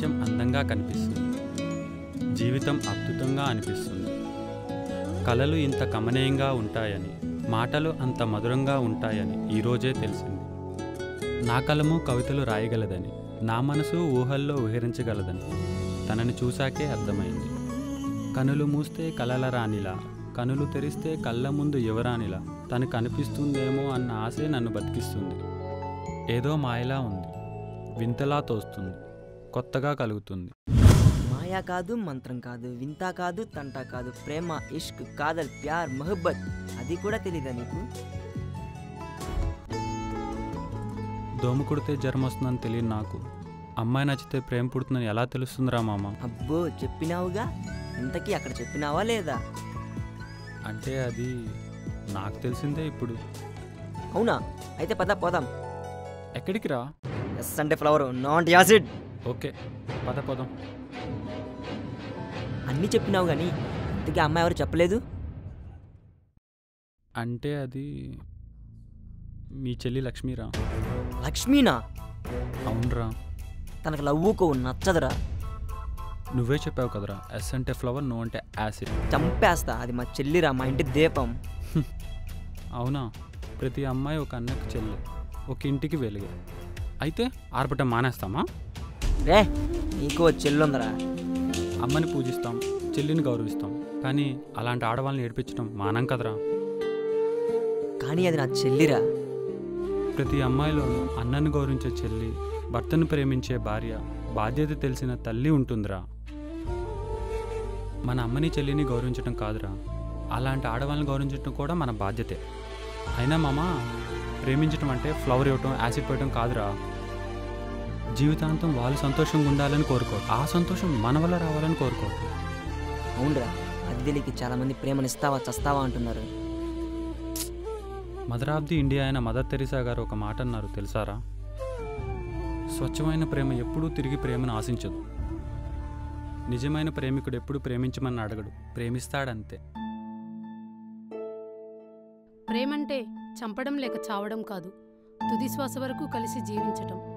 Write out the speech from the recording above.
ప్రపంచం అందంగా కనిపిస్తుంది జీవితం అద్భుతంగా అనిపిస్తుంది కళలు ఇంత కమనీయంగా ఉంటాయని మాటలు అంత మధురంగా ఉంటాయని ఈరోజే తెలిసింది నా కలము కవితలు రాయగలదని నా మనసు ఊహల్లో ఊహరించగలదని తనని చూశాకే అర్థమైంది కనులు మూస్తే కలల రానిలా కనులు తెరిస్తే కళ్ళ ముందు యువరానిలా తను కనిపిస్తుందేమో అన్న ఆశే నన్ను బతికిస్తుంది ఏదో మాయలా ఉంది వింతలా తోస్తుంది కొత్తగా కలుగుతుంది మాయా కాదు మంత్రం కాదు వింత కాదు తంట కాదు ప్రేమ ఇష్క్ కాదల్ ప్యార్ మొహబ్బత్ అది కూడా తెలీదా నీకు దోమ కుడితే జ్వరం వస్తుందని తెలియదు నాకు అమ్మాయి నచ్చితే ప్రేమ పుడుతుందని ఎలా తెలుస్తుందిరా మామ అబ్బో చెప్పినావుగా ఇంతకీ అక్కడ చెప్పినావా లేదా అంటే అది నాకు తెలిసిందే ఇప్పుడు అవునా అయితే పద పోదాం ఎక్కడికి రా ఎస్ అంటే ఫ్లవర్ నాట్ యాసిడ్ ఓకే పద పోదాం అన్నీ చెప్పినావు కానీ ఇంతకీ అమ్మాయి ఎవరు చెప్పలేదు అంటే అది మీ చెల్లి లక్ష్మీరా లక్ష్మీనా అవునరా తనకు లవ్వుకో నచ్చదురా నువ్వే చెప్పావు కదరా ఎస్ అంటే ఫ్లవర్ నో అంటే యాసిడ్ చంపేస్తా అది మా చెల్లిరా మా ఇంటి దీపం అవునా ప్రతి అమ్మాయి ఒక అన్నకు చెల్లి ఒక ఇంటికి వెలుగు అయితే ఆర్పటం మానేస్తామా రే నీకు ఓ చెల్లుందరా అమ్మని పూజిస్తాం చెల్లిని గౌరవిస్తాం కానీ అలాంటి ఆడవాళ్ళని ఏడిపించడం మానం కదరా కానీ అది నా చెల్లిరా ప్రతి అమ్మాయిలోనూ అన్నను గౌరవించే చెల్లి భర్తను ప్రేమించే భార్య బాధ్యత తెలిసిన తల్లి ఉంటుందిరా మన అమ్మని చెల్లిని గౌరవించడం కాదురా అలాంటి ఆడవాళ్ళని గౌరవించడం కూడా మన బాధ్యతే అయినా మామ ప్రేమించడం అంటే ఫ్లవర్ ఇవ్వటం యాసిడ్ పోయటం కాదురా జీవితాంతం వాళ్ళు సంతోషంగా ఉండాలని కోరుకో ఆ సంతోషం మన వల్ల రావాలని కోరుకో అవునరా అది తెలియక చాలా మంది ప్రేమనిస్తావా చస్తావా అంటున్నారు మదర్ ఆఫ్ ది ఇండియా అయిన మదర్ తెరిసా గారు ఒక మాట అన్నారు తెలుసారా స్వచ్ఛమైన ప్రేమ ఎప్పుడూ తిరిగి ప్రేమను ఆశించదు నిజమైన ప్రేమికుడు ఎప్పుడు ప్రేమించమని అడగడు ప్రేమిస్తాడంతే ప్రేమంటే చంపడం లేక చావడం కాదు తుది శ్వాస వరకు కలిసి జీవించటం